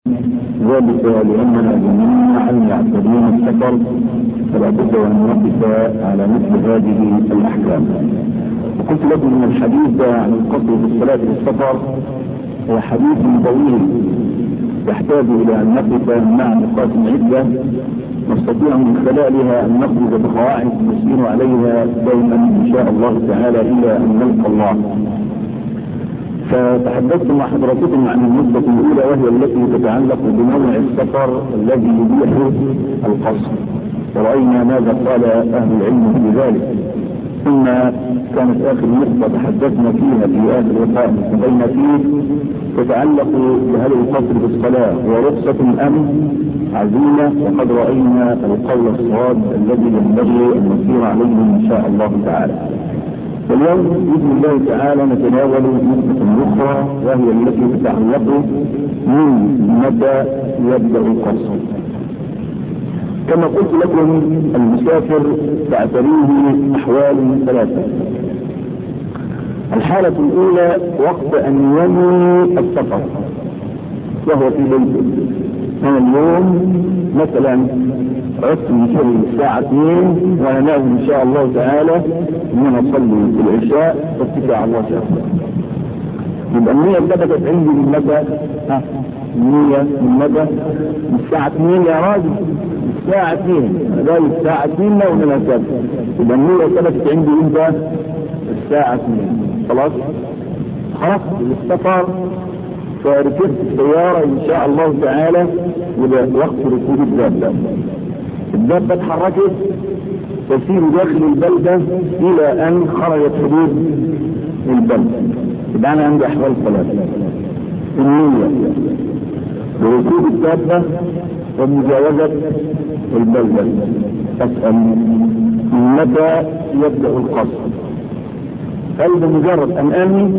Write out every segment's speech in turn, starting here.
ذلك لأننا جميعا يعتبرون السفر فلا بد أن نقف على مثل هذه الأحكام وقلت لكم أن الحديث عن القصر في الصلاة في السفر هو حديث طويل يحتاج إلى أن نقف مع نقاط عدة نستطيع من خلالها أن نخرج بقواعد نسير عليها دائما إن شاء الله تعالى إلى أن نلقى الله فتحدثت مع حضراتكم عن النقطة الأولى وهي التي تتعلق بنوع السفر الذي يبيح القصر ورأينا ماذا قال أهل العلم في ذلك ثم كانت آخر نقطة تحدثنا فيها في آخر لقاء انتهينا فيه تتعلق بهل القصر بالصلاة ورخصة أم عزيمة وقد رأينا القول الصواب الذي ينبغي أن نسير عليه إن شاء الله تعالى واليوم بإذن الله تعالى نتناول نقطة أخرى وهي التي تتعلق من متى يبدأ القصر كما قلت لكم المسافر تعتريه أحوال ثلاثة الحالة الأولى وقت أن ينوي السفر وهو في بيته أنا اليوم مثلا عدت من شغل الساعة 2 وأنا ناوي إن شاء الله تعالى إن أنا أصلي في العشاء واتكل على الله تعالى يبقى النية ثبتت عندي من متى؟ ها النية من متى؟ من الساعة 2 يا راجل الساعة 2 أنا جاي الساعة 2 لو من الأسد يبقى النية ثبتت عندي إمتى؟ الساعة 2 خلاص؟ خلاص السفر فركبت السيارة إن شاء الله تعالى إلى وقت ركوب الدابة الدابة اتحركت تسير داخل البلدة إلى أن خرجت حدود البلدة يبقى أنا عندي أحوال ثلاثة النية بركوب الدابة ومجاوزة البلدة أسأل متى يبدأ القصر هل بمجرد أن أنوي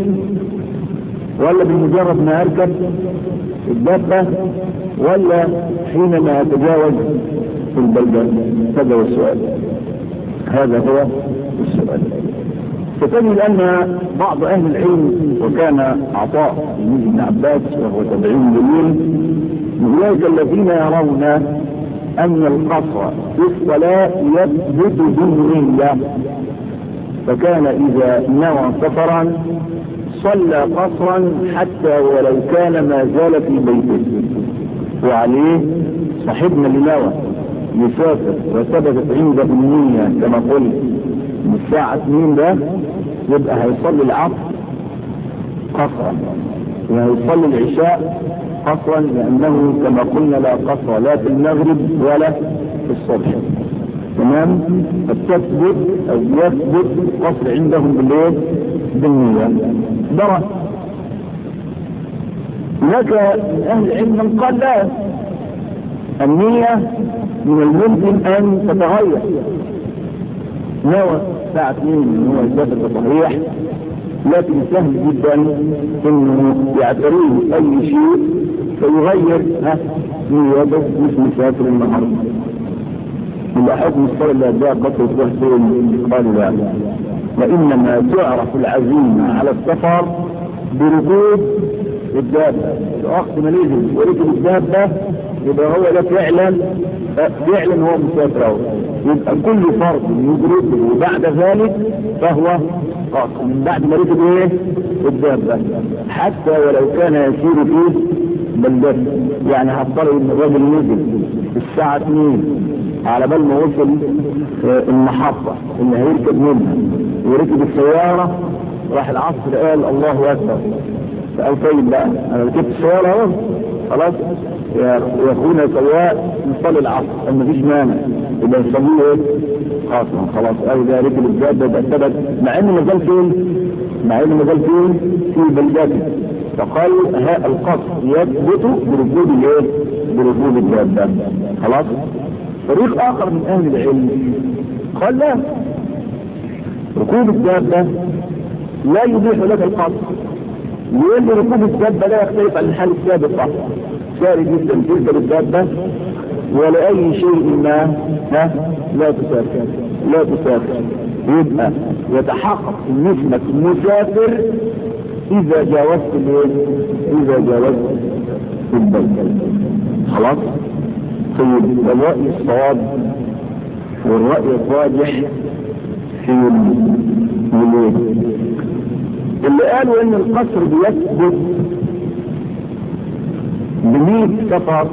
ولا بمجرد ما أركب الدابة ولا حينما أتجاوز في البلدة هذا هو السؤال هذا هو السؤال فتجد أن بعض أهل العلم وكان عطاء بن عباس وهو تبعين جميل من أولئك الذين يرون أن القصر في الصلاة يثبت بالنية فكان إذا نوى سفرا صلى قصرا حتى ولو كان ما زال في بيته وعليه صاحبنا اللي نوى يسافر وثبتت عنده النية كما قلت من الساعة 2 ده يبقى هيصلي العصر قصرا وهيصلي العشاء قصرا لأنه كما قلنا لا قصر لا في المغرب ولا في الصبح تمام فتثبت أو يثبت قصر عندهم بالليل بالنية درى هناك من أهل العلم من قال لا النية من الممكن أن تتغير نوى الساعة 2 ان هو يسافر بصحيح لكن سهل جدا انه يعتريه اي شيء فيغير ها نيته مش مسافر النهارده يبقى حكم الصلاة اللي أداها قصر تروح فين قالوا لا وإنما تعرف العزيمة على السفر بركوب الدابة وقت ما نزل وركب الدابة يبقى هو ده فعلا فعلا هو مسافر اهو يبقى كل فرد يدركه وبعد ذلك فهو قاصر من بعد ما ركب ايه الدابة حتى ولو كان يسير فيه بلدته يعني هفترض ان الراجل نزل الساعة 2 على بال ما وصل المحطة اللي هيركب منها وركب السيارة راح العصر قال الله اكبر فقال طيب بقى انا ركبت السيارة اهو خلاص يا اخونا سواء نصلي العصر ما فيش مانع يبقى يصلي ايه خاصة خلاص قال ده ركب الجادة ده ثبت مع انه ما زال فين مع انه ما زال فين في بلدته فقال ها القصر يثبت بركوب الايه بركوب الدابة خلاص فريق اخر من اهل العلم قال لا ركوب الدابة لا يبيح لك القصر لان ركوب الدابة لا يختلف عن الحال السابق صح ساري جدا تركب الدابة ولا اي شيء ما ها لا تسافر لا تسافر يبقى يتحقق نسبة المسافر اذا جاوزت الايه اذا جاوزت في البيت خلاص طيب والرأي الصواب والرأي الراجح في الولاد اللي قالوا ان القصر بيثبت بمية سفر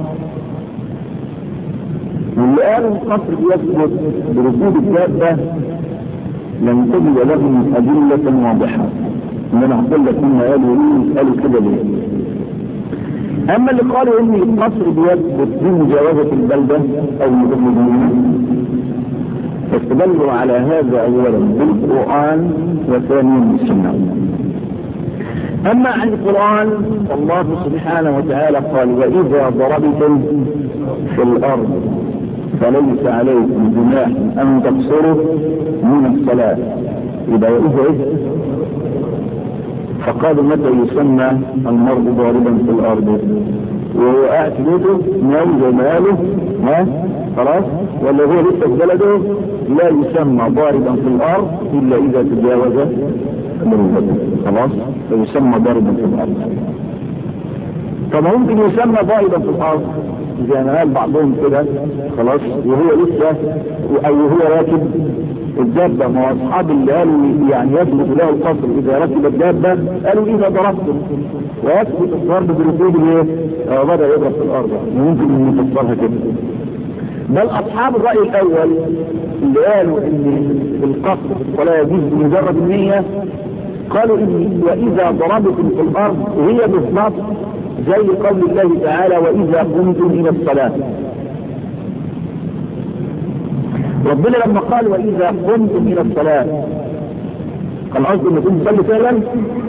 واللي قالوا القصر بيثبت بركوب الدابة لم تجد لهم أدلة واضحة ان انا هقول لك هم قالوا ايه قالوا كده ليه اما اللي قالوا ان القصر بيثبت بمجاوزة البلدة او المدمجين فاستدلوا على هذا اولا بالقرآن وثانيا بالسنة اما عن القرآن الله سبحانه وتعالى قال واذا ضربتم في الارض فليس عليكم جناح ان تقصروا من الصلاة يبقى واذا ايه فقالوا متى يسمى المرء ضاربا في الارض وهو قاعد في بيته ناوي زي ما قالوا ها خلاص ولا هو لسه في بلده لا يسمى ضاربا في الارض الا اذا تجاوز مربته خلاص فيسمى ضاربا في الارض طب ممكن يسمى ضاربا في الارض زي ما قال بعضهم كده خلاص وهو لسه او هو راكب الدابة ما هو اصحاب اللي قالوا يعني يثبت له القصر اذا ركب الدابة قالوا اذا ضربته ويثبت الضرب بركوب الايه؟ آه بدأ يضرب في الارض ممكن نفسرها كده بل اصحاب الرأي الاول اللي قالوا ان القصر ولا يجوز بمجرد النية قالوا ان واذا ضربتم في الارض هي بالضبط زي قول الله تعالى واذا قمتم الى الصلاة ربنا لما قال واذا قمتم الى الصلاة كان قصده انك تكون تصلي فعلا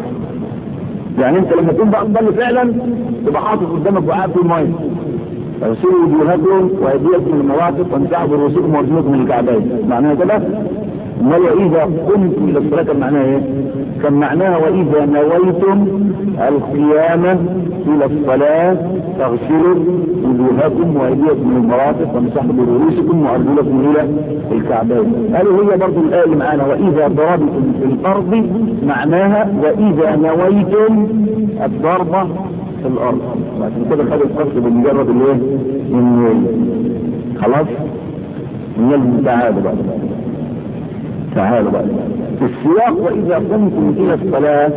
يعني انت لما تكون بقى تصلي فعلا تبقى حاطط قدامك وقاعد في الميه فاغسلوا وجوهكم وايديكم من المرافق وامسحوا برؤوسكم وارجلكم من الكعبين معناها كده امال واذا قمتم الى الصلاه كان معناها ايه؟ كان معناها واذا نويتم القيام الى الصلاه فاغسلوا وجوهكم وايديكم من المرافق وامسحوا برؤوسكم وارجلكم الى الكعبين قالوا هي برضه الايه اللي معانا واذا ضربتم في الارض معناها واذا نويتم الضربه في الارض عشان كده خد القصد بمجرد الايه من خلاص نجم تعالوا بقى تعالوا بقى في السياق واذا قمتم الى الصلاه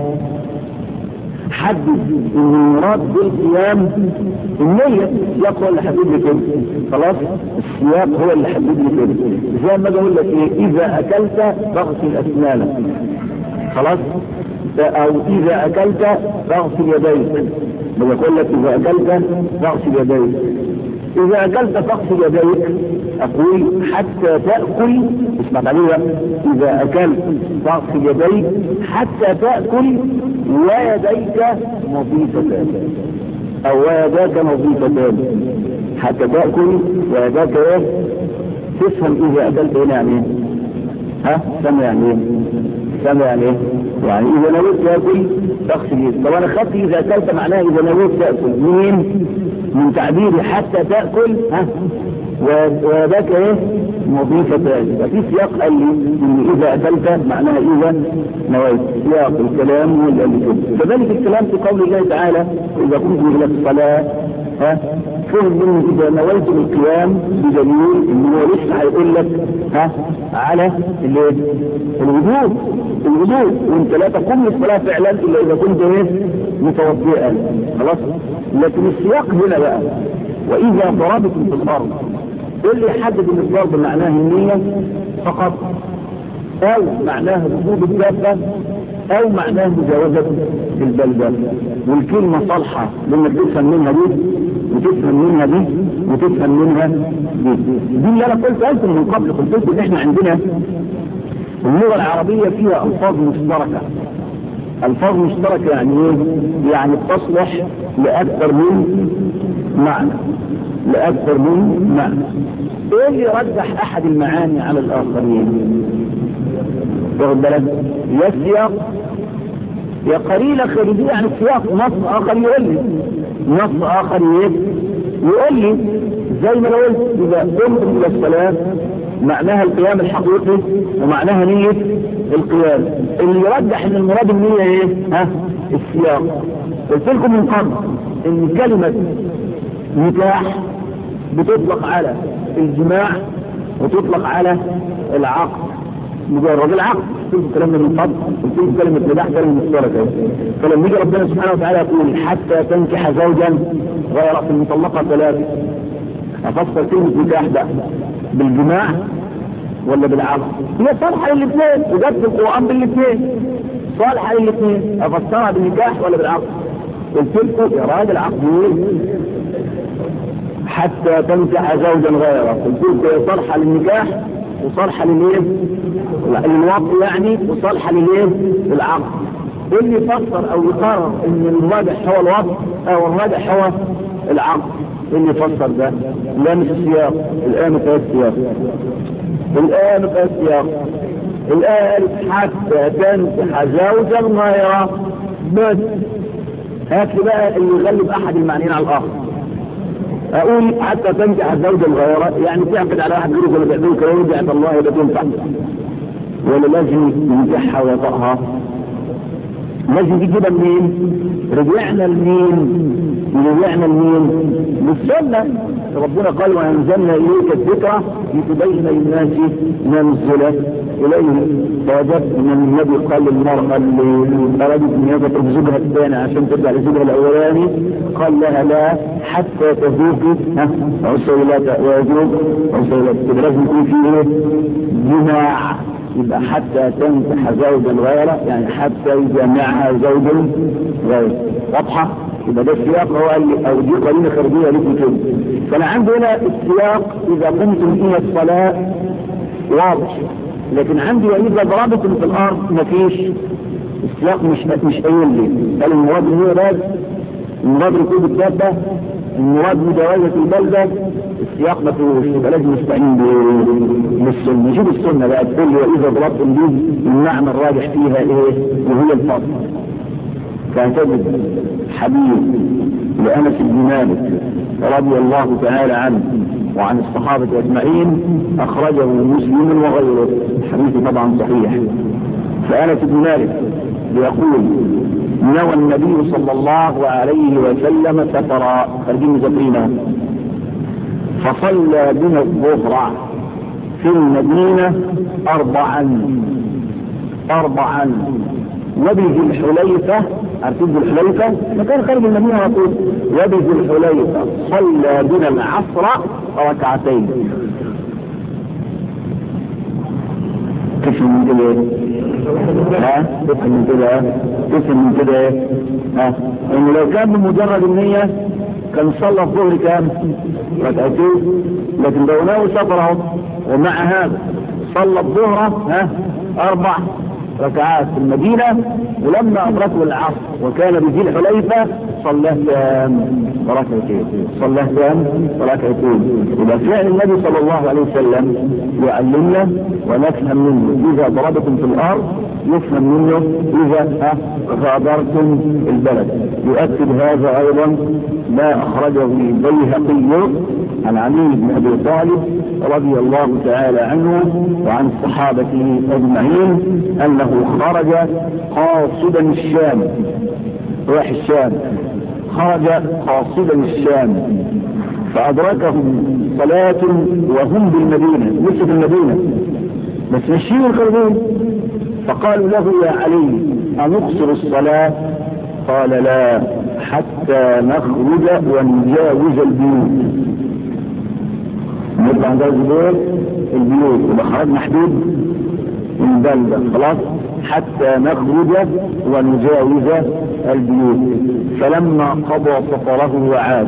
حدد ان المراد بالقيام النية السياق هو اللي حدد لي كده خلاص السياق هو اللي حدد لي كده زي ما اقول لك ايه اذا اكلت فاغسل اسنانك خلاص او اذا اكلت فاغسل يديك بقول لك اذا اكلت فاغسل يديك اذا اكلت فاغسل يديك اقول حتى تاكل اسمع تعليم اذا اكلت فاغسل يديك حتى تاكل ويديك نظيفتان او ويداك نظيفتان حتى تاكل ويداك ايه تفهم اذا اكلت هنا يعني ايه ها سمع يعني ايه سمع يعني ايه يعني اذا نويت تاكل تغسل يدك طب انا خدت اذا اكلت معناها اذا نويت تاكل منين من تعبيري حتى تاكل ها وذاك ايه مضيفتان ففي سياق قال لي ان اذا اكلت معناها اذا نويت سياق الكلام هو اللي قال لي كده كذلك الكلام في قول الله تعالى اذا كنتم الى الصلاه ها فهم منه اذا نويت القيام بدليل ان هو لسه هيقول لك ها على الايه الوضوء الوضوء وانت لا تقوم للصلاه فعلا الا اذا كنت ايه متوضئا خلاص لكن السياق هنا بقى واذا ضربتم في الارض ايه اللي يحدد ان الضرب معناه النية فقط او معناه ركوب الدابة او معناه مجاوزة البلدة والكلمة صالحة لانك تفهم منها دي وتفهم منها دي وتفهم منها دي دي اللي انا قلت قلت من قبل قلت لكم ان احنا عندنا اللغة العربية فيها الفاظ مشتركة الفاظ مشتركة يعني ايه يعني تصلح لاكثر من معنى لاكثر من معنى ايه اللي يرجح احد المعاني على الاخرين واخد بالك يا السياق يا قليلة خارجية عن السياق نص اخر يقول لي نص اخر يقول لي زي ما انا قلت اذا قمتم الى الصلاة معناها القيام الحقيقي ومعناها نية القيام اللي يرجح ان المراد النية ايه ها السياق قلت لكم من قبل ان كلمة نكاح بتطلق على الجماع وتطلق على العقد مجرد العقد قلت الكلام ده من قبل قلت لكم كلمة نكاح كلمة مشتركة فلما يجي ربنا سبحانه وتعالى يقول حتى تنكح زوجا غير في المطلقة ثلاثة افسر كلمة نكاح بقى بالجماع ولا بالعقد هي صالحة للاثنين وجت في القرآن بالاثنين صالحة للاثنين افسرها بالنكاح ولا بالعقد قلت لكم يا راجل عقد ايه حتى تنكح زوجا غيره قلت لكم هي صالحة للنكاح وصالحة للايه للوقت يعني وصالحة للايه للعقد اللي يفسر او يقرر ان الراجح هو الوقت او الراجح هو العقد اللي يفسر ده لا مش السياق الآية ما فيها السياق الآية ما فيها السياق الآية حتى تنكح زوجا غيره بس هات لي بقى اللي يغلب أحد المعنيين على الآخر أقول حتى تنكح زوجا غيره يعني تعقد على واحد غيره ولا تعمل كلام رجعت الله يبقى تنفع ولا لازم ينجحها ويطأها لازم تجيبها منين رجعنا لمين رجعنا لمين للسنة ربنا قال وانزلنا اليك الذكرى لتبين للناس ما نزل اليه فوجدت ان النبي قال للمرأة اللي ارادت ان يضرب زوجها الثاني عشان ترجع لزوجها الاولاني قال لها لا حتى تذوقي عسيلات ويذوق عسيلات لازم يكون في ايه جماع يبقى حتى تنكح زوجا غيره يعني حتى يجمعها زوج غيره واضحة يبقى ده السياق هو قال لي او دي قرينه خارجيه ليكم كده فانا عندي هنا السياق اذا قمتم الى الصلاه واضح لكن عندي واذا ضربتم في الارض مفيش السياق مش مش قايل لي قال المراد ان هو بس المراد ركوب الدابه المراد مجاوزة البلدة السياق ما فيهوش يبقى لازم نستعين بالسنة نجيب السنة بقى تقول لي وإذا ضربتم دي المعنى الراجح فيها إيه وهي الفضل فتجد حبيب لأنس بن مالك رضي الله تعالى عنه وعن الصحابة أجمعين أخرجه مسلم وغيره الحديث طبعا صحيح فأنس بن مالك يقول نوى النبي صلى الله عليه وسلم سفرا خارجين مذاكرينها فصلى بنا الظهر في المدينة أربعا أربعا وبذي الحليفة عارفين ذي الحليفة مكان خارج المدينة على طول وبذي الحليفة صلى بنا العصر ركعتين تفهم من كده ايه؟ ها؟ تفهم من كده ايه؟ تفهم من كده ايه؟ ها؟ انه لو كان بمجرد النية كان صلى الظهر كام؟ ركعتين لكن لو ناوي سفره ومع هذا صلى الظهر ها؟ أربع ركعات في المدينة ولما أدركه العصر وكان بذي الحليفة صلاه كام؟ ركعتين صلاه كام؟ ركعتين يبقى فعل النبي صلى الله عليه وسلم يعلمنا ونفهم منه إذا ضربتم في الأرض يفهم منه إذا غادرتم البلد يؤكد هذا أيضا ما أخرجه البيهقي عن علي بن أبي طالب رضي الله تعالى عنه وعن الصحابة أجمعين أنه خرج قاصدا الشام راح الشام خرج قاصدا الشام فأدركهم صلاة وهم بالمدينة لسه في المدينة بس ماشيين الخرجين فقالوا له يا علي أنقصر الصلاة قال لا حتى نخرج ونجاوز البيوت نطلع نجاوز البيوت البيوت يبقى خرج محدود البلدة خلاص حتى نخرج ونجاوز البيوت فلما قضى سفره وعاد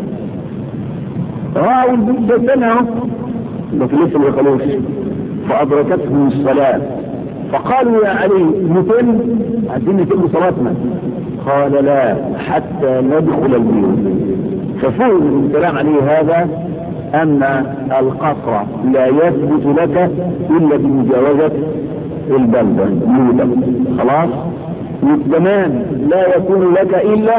رأوا البيت بيتنا لكن لسه ما يخلوش فأدركتهم الصلاة فقالوا يا علي نتم عايزين نتم صلاتنا قال لا حتى ندخل البيوت ففهم من كلام عليه هذا أن القصر لا يثبت لك إلا بمجاوزة البلدة يودا خلاص كمان لا يكون لك إلا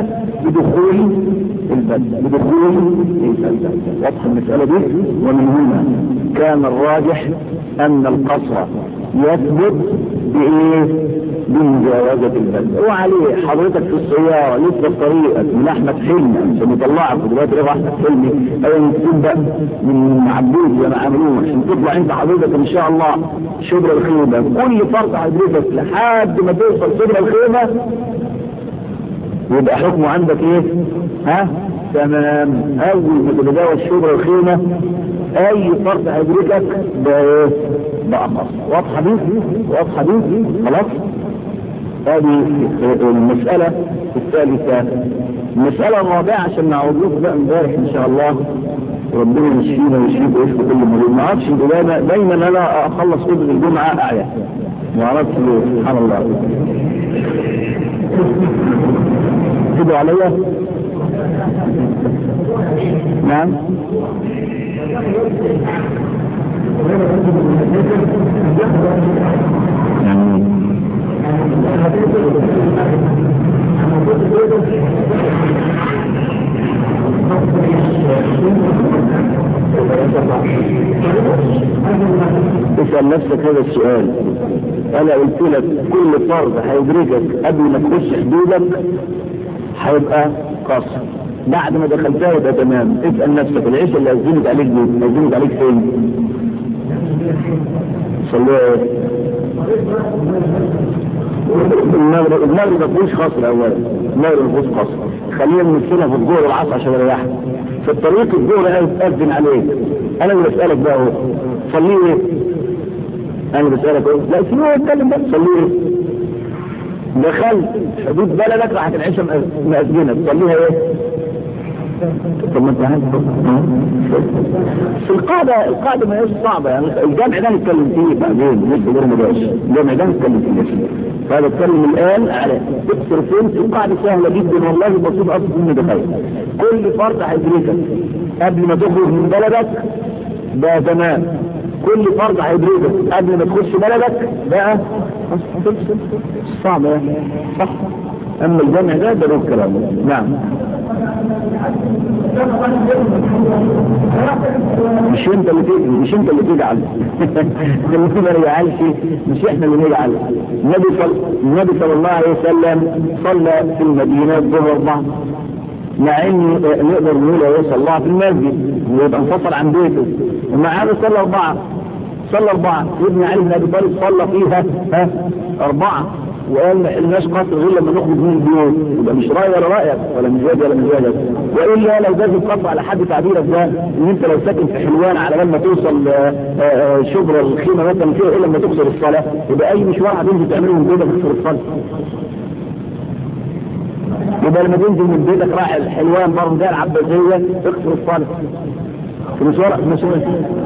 بدخول البلدة بدخول البلدة واضح المسألة دي ومن هنا كان الراجح ان القصر يثبت بايه بمجاوزة البلد وعليه حضرتك في السيارة لسه في طريقك من احمد حلمي عشان يطلعك دلوقتي روح احمد حلمي ايوه تبدا من عبود زي ما عملوه عشان تطلع انت حضرتك ان شاء الله شبر الخيمة كل فرد هيدرسك لحد ما توصل شبر الخيمة يبقى حكمه عندك ايه ها تمام اول ما تتجاوز شبر الخيمة اي فرد هيدركك بايه بقى مصر واضحة دي واضحة دي خلاص هذه المسألة الثالثة المسألة الرابعة عشان نعوضوك بقى امبارح ان شاء الله ربنا يشفينا ويشفيك ويشفي كل مريض ما اعرفش دايما دايما انا اخلص خطبة الجمعة اعيا ما اعرفش ليه سبحان الله تدعوا عليا نعم اسأل نفسك هذا السؤال انا قلت لك كل فرض هيدركك قبل ما تخش حدودك هيبقى قصر بعد ما دخلتها يبقى تمام اسأل نفسك العيشة اللي أزمت عليك دي أزمت عليك فين صلوا المغرب المغرب ما فيهوش خصر اولا المغرب ما فيهوش خصر خلينا نمثلها في الظهر والعصر عشان اريحك في الطريق الظهر اذن عليك انا اللي بسالك بقى اهو صليه ايه؟ انا بسالك اهو لا سيبه يتكلم بقى صليه ايه؟ دخلت حدود بلدك راحت العشاء مأذنة تصليها ايه؟ طب ما انت عارف في القاعدة القاعدة ما هيش صعبة يعني الجامع ده نتكلم فيه بعدين مش غير مباشر الجامع ده نتكلم فيه فانا بتكلم الان على تكسر فين في قاعدة سهلة جدا والله المفروض اصلا من دخل كل فرد هيدركك قبل ما تخرج من بلدك ده تمام كل فرد هيدركك قبل ما تخش بلدك بقى صعب يعني صح اما الجامع ده ده له كلامه نعم مش انت اللي تيجي مش انت اللي تجعل اللي ما يجعلش مش احنا اللي نجعل النبي صلى النبي صلى الله عليه وسلم صلى في المدينه الظهر اربعه مع ان نقدر نقول هو صلى الله في المسجد ويبقى انفصل عن بيته ومع هذا صلى اربعه صلى اربعه ابن علي بن ابي طالب صلى فيها ها اربعه وقال ما حلناش قصر غير لما نخرج من البيوت يبقى مش راي ولا رايك ولا مزاج ولا مزاجك والا لو جاز القصر على حد تعبيرك ده ان انت لو ساكن في حلوان على لما توصل شبر الخيمه مثلا كده الا لما تكسر الصلاه يبقى اي مشوار هتنزل تعمله من بيتك تكسر الصلاه يبقى لما تنزل من بيتك رايح الحلوان برضه ده العباسيه تكسر الصلاه في مشوار مشوار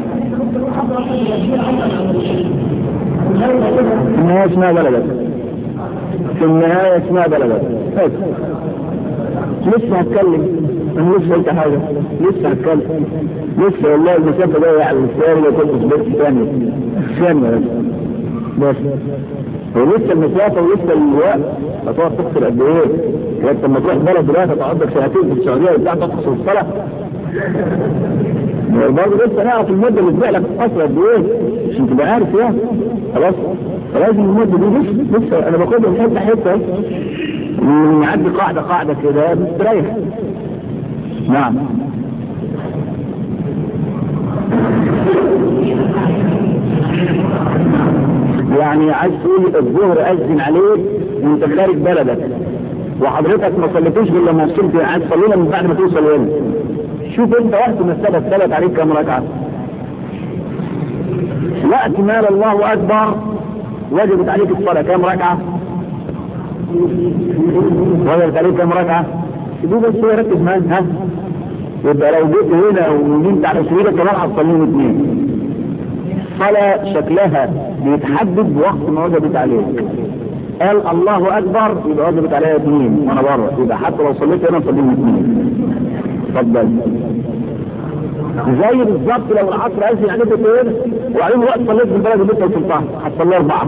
النهاية اسمها بلدك في النهاية اسمها بلدك بس لسه هتكلم انا لسه قلت حاجة لسه هتكلم لسه والله المسافة جاية على الثاني لو كنت في بيت ثانية ثانية بس ولسه المسافة ولسه الوقت هتقعد تخسر قد ايه؟ وانت لما تروح بلد دلوقتي هتقعد لك سنتين في السعودية وبتاع تخسر الصلاة برضه لسه نعرف المدة اللي تبيع لك في مصر قد ايه عشان تبقى عارف يعني خلاص فلازم المدة دي لسه لسه انا باخدها من حته حته نعدي قاعدة قاعدة كده بتريح نعم يعني عايز تقول الظهر أذن عليك وانت خارج بلدك وحضرتك ما صليتوش غير لما وصلت عايز تصلينا من بعد ما توصل هنا شوف انت وقت ما الثبت ثبت عليك كم ركعه وقت مال الله اكبر وجبت عليك الصلاه كم ركعه وجبت عليك كم ركعه شوف بس ركز معايا ها يبقى لو جيت هنا ونمت على سبيلك كمان هتصليهم اثنين الصلاة شكلها بيتحدد بوقت ما وجبت عليك قال الله اكبر يبقى وجبت عليها اثنين وانا بره يبقى حتى لو صليت هنا صليهم اثنين اتفضل زي بالظبط لو العصر اذن عليك اثنين وبعدين وقت صليت في البلد اللي انت وصلتها هتصلي اربعه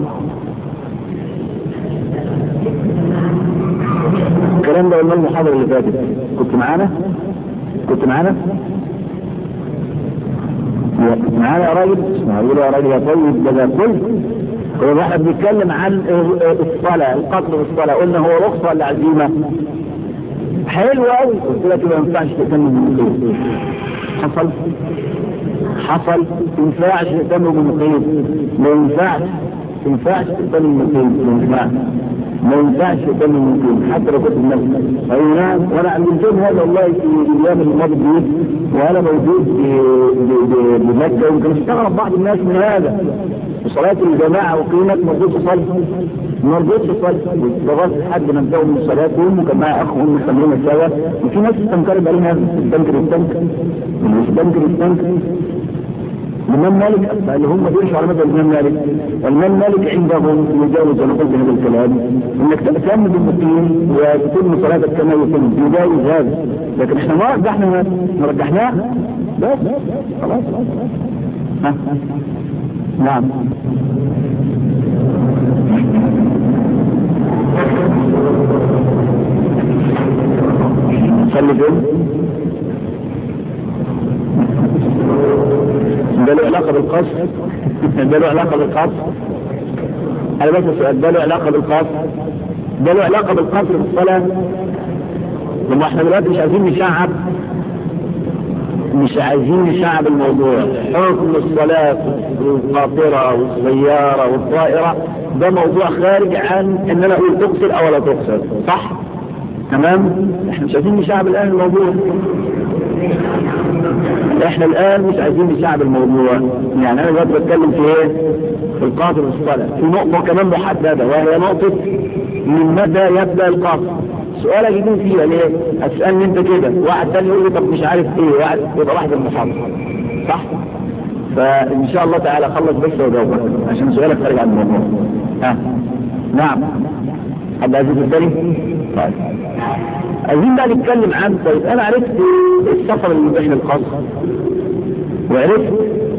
الكلام ده قلنا المحاضره اللي فاتت كنت معانا؟ كنت معانا؟ معانا يا راجل يقول يا راجل يا طيب ده ده كل هو احنا بنتكلم عن الصلاة القتل والصلاة قلنا هو رخصة ولا عزيمة حلو قوي قلت لك ما ينفعش تهتم بالمقيم حصل حصل ما ينفعش تهتم بالمقيم ما ينفعش ما ينفعش تهتم بالمقيم ما ينفعش ما ينفعش تهتم بالمقيم حتى لو كنت بنفسك اي نعم وانا علمتهم هذا والله في الايام الماضيه دي وانا موجود بمكه يمكن استغرب بعض الناس من هذا وصلاة الجماعة وقيمة مرضوط صلاة مرضوط صلاة لغاية حد ما انتهوا من صلاتهم وكان معي أخ وهم يصلون سوا وفي ناس استنكرت علينا استنكر استنكر استنكر استنكر الإمام مالك اللي هم بيمشوا على مذهب الإمام مالك الإمام مالك عندهم يجاوز أنا قلت هذا الكلام إنك تأتم بالمقيم وتتم صلاتك كما يتم يجاوز هذا لكن احنا ما رجحنا ما رجحناه بس خلاص ها نعم صلي فين ده له علاقة بالقصر ده له علاقة بالقصر أنا بس سؤال ده له علاقة بالقصر ده له علاقة بالقصر في الصلاة لما احنا دلوقتي مش عايزين نشعب مش عايزين نشعب الموضوع حكم الصلاة القاطرة والسيارة والطائرة ده موضوع خارج عن ان انا اقول تغسل او لا تغسل صح تمام احنا مش عايزين نشعب الان الموضوع احنا الان مش عايزين نشعب الموضوع يعني انا دلوقتي بتكلم في ايه في القاطر والصلاة في نقطة كمان محددة وهي نقطة من متى يبدأ القاطر سؤال يجيبون فيها ليه اسألني انت كده واحد تاني يقول لي طب مش عارف ايه واحد يبقى واحد المحاضرة صح فان شاء الله تعالى خلص بس وجاوبك عشان سؤالك خارج عن الموضوع ها نعم حد عايز الثاني طيب عايزين بقى نتكلم عن طيب انا عرفت السفر المباح للقصر وعرفت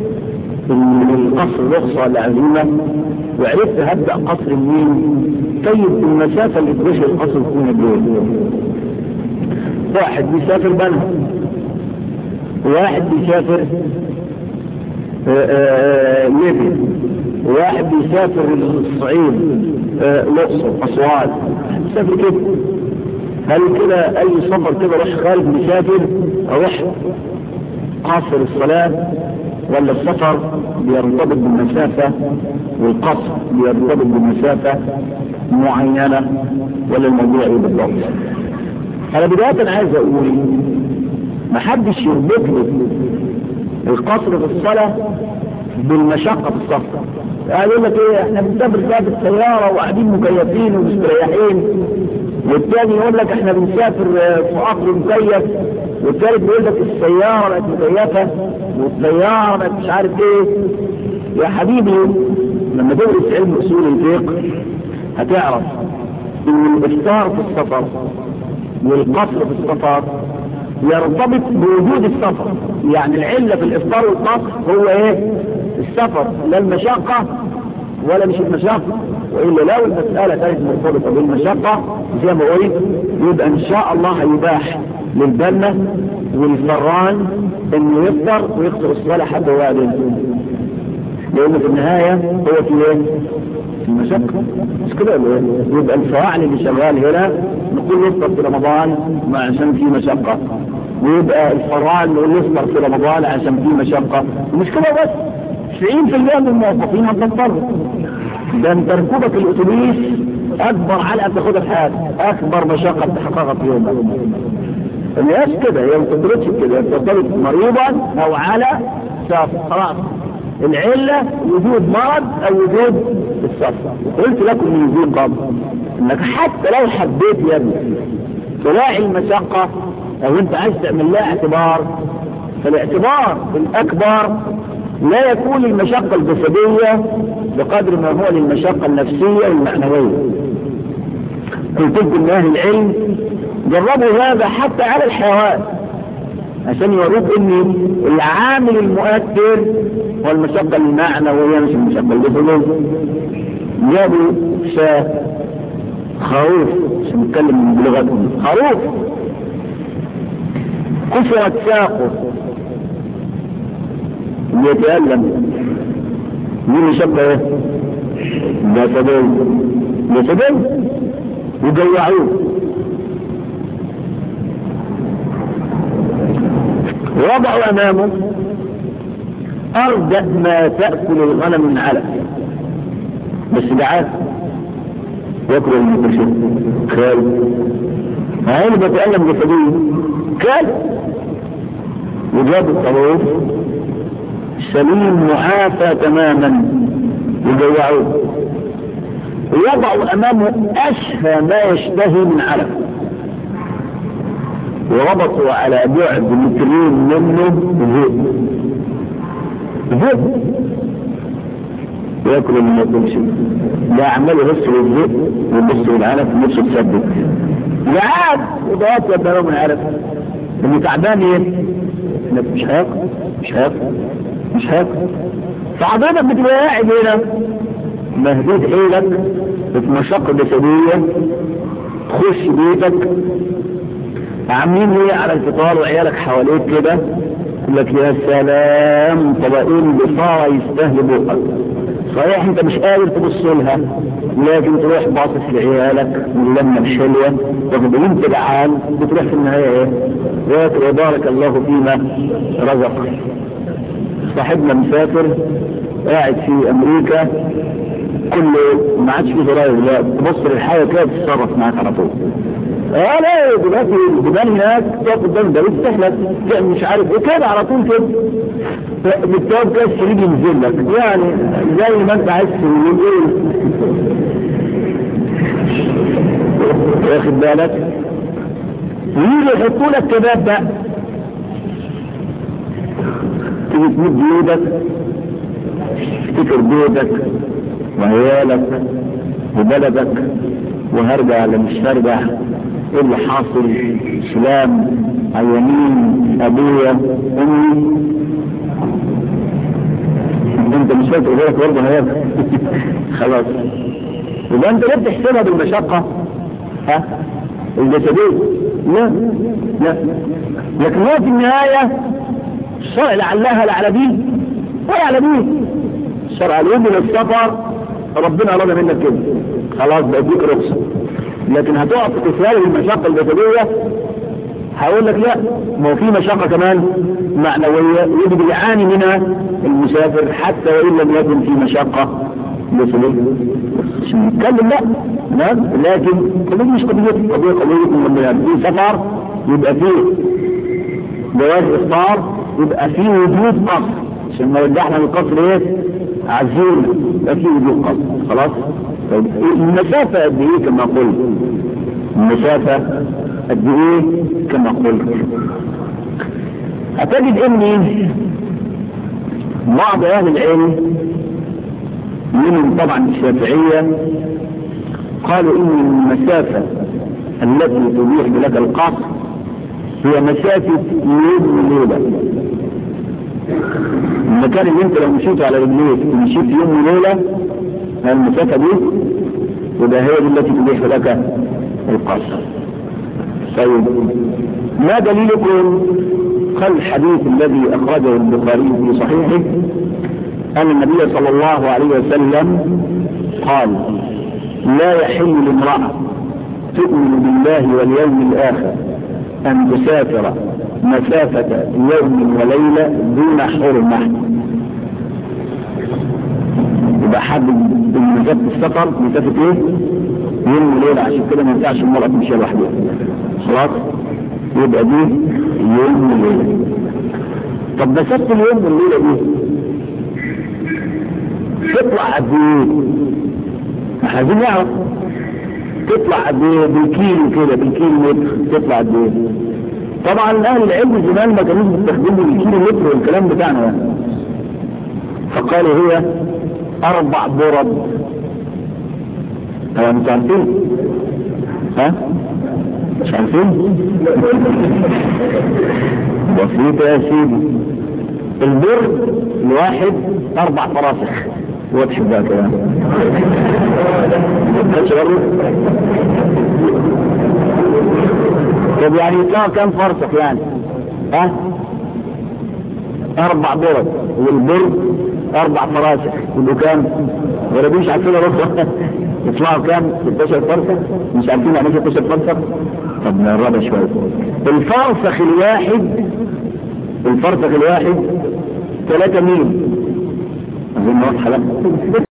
القصر رخصة لعزيمة وعرفت هبدأ قصر منين طيب المسافة اللي تبشر القصر تكون قد واحد بيسافر بنها واحد بيسافر ليبيا واحد بيسافر الصعيد الاقصر اسوان بيسافر كده هل كده اي سفر كده اروح خارج مسافر اروح قاصر الصلاه ولا السفر بيرتبط بالمسافة والقصر بيرتبط بالمسافة معينة ولا الموضوع ايه بالضبط انا بداية عايز اقول ما حدش يربط لي القصر في الصلاة بالمشقة في السفر قال يقول لك ايه احنا بنسافر ساعة السيارة وقاعدين مكيفين ومستريحين والتاني يقول لك احنا بنسافر في قطر مكيف والثالث بيقول لك السيارة بقت مكيفة والسيارة بقت مش عارف ايه يا حبيبي لما تدرس علم اصول الفقه هتعرف ان الافطار في السفر والقصر في السفر يرتبط بوجود السفر يعني العلة في الافطار والقصر هو ايه السفر لا المشقة ولا مش المشقة وإلا لو المسألة كانت مرتبطة بالمشقة زي ما قلت يبقى إن شاء الله هيباح للبنة والفران إنه يفطر ويقصر الصلاة حتى هو قاعد لأنه في النهاية هو في إيه؟ في المشقة مش كده يبقى الفواعل اللي شغال هنا نقول يفطر في رمضان ما عشان في مشقة ويبقى الفران نقول يفطر في رمضان عشان في مشقة ومش كده بس 90% من الموظفين هتضطر ده انت ركوبك الاتوبيس اكبر علقه بتاخدها في حياتك اكبر مشقه بتحققها في يومك الناس كده هي ما بتدركش كده بترتبط مريضا او على سافر خلاص العلة وجود مرض او وجود السفر قلت لكم من وجود قبل انك حتى لو حبيت يا ابني تراعي المشقة او انت عايز تعمل لها اعتبار فالاعتبار الاكبر لا يكون المشقة الجسدية بقدر ما هو للمشقة النفسية والمعنوية قلت لكم اهل العلم جربوا هذا حتى على الحيوان عشان يوروك ان العامل المؤثر هو المشقة المعنوية مش المشقة الجسدية جابوا شاة خروف عشان نتكلم بلغتهم خروف كسرت ساقه يتألم مين يشبه ايه جسدين جسدين يجوعوه وضعوا امامه ارجى ما تأكل الغنم من علف بس دعاه ياكل المكرشين خالد هاي بتألم جسديا كان وجاب الطروف سليم معافى تماما يجوعوه ويضعوا امامه اشهى ما يشتهي من علف وربطوا على بعد مترين منه ذئب ذئب ياكل من ياكلش ده عمال يبص للذئب ويبص للعلف ونفسه تثبت جعان وضغط يدروا من العلف اللي تعبان ايه؟ مش هياكل مش هياكل مش هياكل فحضرتك بتبقى قاعد هنا مهدود حيلك في مشقة جسدية تخش بيتك عاملين ايه على الفطار وعيالك حواليك كده يقول لك يا سلام طبقين بصارة يستاهلوا بقك صحيح انت مش قادر تبص لها لكن تروح باصص لعيالك من لما الحلوة وتبقى انت جعان بتروح في النهاية ايه وبارك الله فيما رزق صاحبنا مسافر قاعد في امريكا كل ما عادش في زراير لا تبص للحياة كده تتصرف معاك على طول اه لا دلوقتي الجبال هناك تقف قدام ده تحلك مش عارف ايه كده على طول كده بالتواب كده الشريك ينزل لك يعني زي ما انت عايز تقول ايه واخد بالك ويجي يحطوا لك كباب بقى تيجي تمد ايدك تفتكر بيتك وعيالك وبلدك وهرجع ولا مش هرجع ايه اللي حاصل سلام عيانين ابويا امي انت مش فاكر غيرك برضه هيك خلاص يبقى انت ليه بتحسبها بالمشقه ها الجسديه لا لا لكن هو في النهايه الشرع لعلها لعلبيه ولا على مين الشرع اليوم من السفر ربنا اراد منك كده خلاص بديك رخصه لكن هتقع في تسهيل المشقه الجسديه هقول لك لا ما هو في مشقه كمان معنويه يجب يعاني منها المسافر حتى وان لم يكن في مشقه جسديه مش نتكلم لا نعم لكن قضيه مش قضيه قضيه قضيه من ربنا في سفر يبقى فيه جواز افطار يبقى فيه وجود قصر عشان ما رجعنا من القصر ايه عزيمه يبقى فيه وجود قصر خلاص طيب المسافه قد ايه كما قلت المسافه قد ايه كما قلت هتجد ان بعض اهل العلم منهم طبعا الشافعيه قالوا ان المسافه التي تبيح لك القصر هي مسافه يوم وليله المكان اللي انت لو مشيت على رجليك ومشيت يوم وليله المسافه دي وده هي دي التي تبيح لك القصر طيب ما دليلكم قال الحديث الذي اخرجه البخاري في صحيحه ان النبي صلى الله عليه وسلم قال لا يحل لامرأة تؤمن بالله واليوم الاخر ان تسافر مسافة يوم وليلة دون حرمة يبقى حد بمسافة السفر مسافة ايه؟ يوم وليلة عشان كده ما ينفعش المرأة تمشي لوحدها خلاص يبقى دي يوم وليلة طب مسافة اليوم والليلة دي تطلع قد ايه؟ احنا عايزين نعرف تطلع قد ايه بالكيلو كده بالكيلو متر تطلع قد ايه؟ طبعا اهل العلم زمان ما كانوش بيستخدموا الكيلو متر والكلام بتاعنا يعني فقالوا هي اربع برد هو انتوا عارفين؟ ها؟ مش عارفين؟ بسيطة يا سيدي البر الواحد اربع فراسخ واضح بقى كده خدش برضه طب يعني يطلعوا كام فرسخ يعني ها اربع برد والبر اربع فراسخ يبقوا كام؟ ولا مش عارفين ربع يطلعوا كام؟ 16 فرسخ مش عارفين يعني 16 فرسخ طب نقربها شويه الفرسخ الواحد الفرسخ الواحد 3 ميل اظن واضحه لا